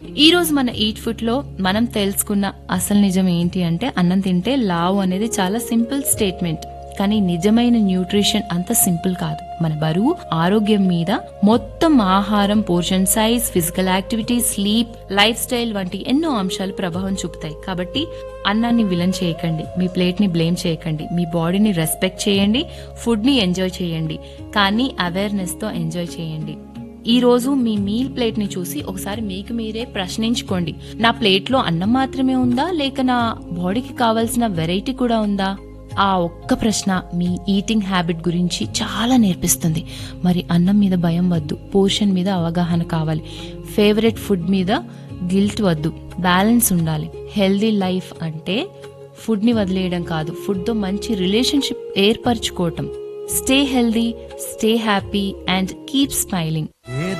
ఈ రోజు మన ఈట్ ఫుడ్ లో మనం తెలుసుకున్న అసలు నిజం ఏంటి అంటే అన్నం తింటే లావు అనేది చాలా సింపుల్ స్టేట్మెంట్ కానీ నిజమైన న్యూట్రిషన్ అంత సింపుల్ కాదు మన బరువు ఆరోగ్యం మీద మొత్తం ఆహారం portion size physical activity sleep lifestyle వంటి ఎన్నో అంశాలు ప్రభావం చూపుతాయి కాబట్టి అన్నాన్ని విలన్ చేయకండి మీ ప్లేట్ ని బ్లేమ్ చేయకండి మీ బాడీని రెస్పెక్ట్ చేయండి ఫుడ్ ని ఎంజాయ్ చేయండి కానీ అవేర్నెస్ తో ఎంజాయ్ చేయండి ఈ రోజు మీ మీల్ ప్లేట్ ని చూసి ఒకసారి మీకు మీరే ప్రశ్నించుకోండి నా ప్లేట్ లో అన్నం మాత్రమే ఉందా లేక నా బాడీకి కావాల్సిన వెరైటీ కూడా ఉందా ఆ ఒక్క ప్రశ్న మీ ఈటింగ్ హ్యాబిట్ గురించి చాలా నేర్పిస్తుంది మరి అన్నం మీద భయం వద్దు పోర్షన్ మీద అవగాహన కావాలి ఫేవరెట్ ఫుడ్ మీద గిల్ట్ వద్దు బ్యాలెన్స్ ఉండాలి హెల్దీ లైఫ్ అంటే ఫుడ్ ని వదిలేయడం కాదు ఫుడ్ తో మంచి రిలేషన్షిప్ ఏర్పరచుకోవటం stay healthy stay happy and keep smiling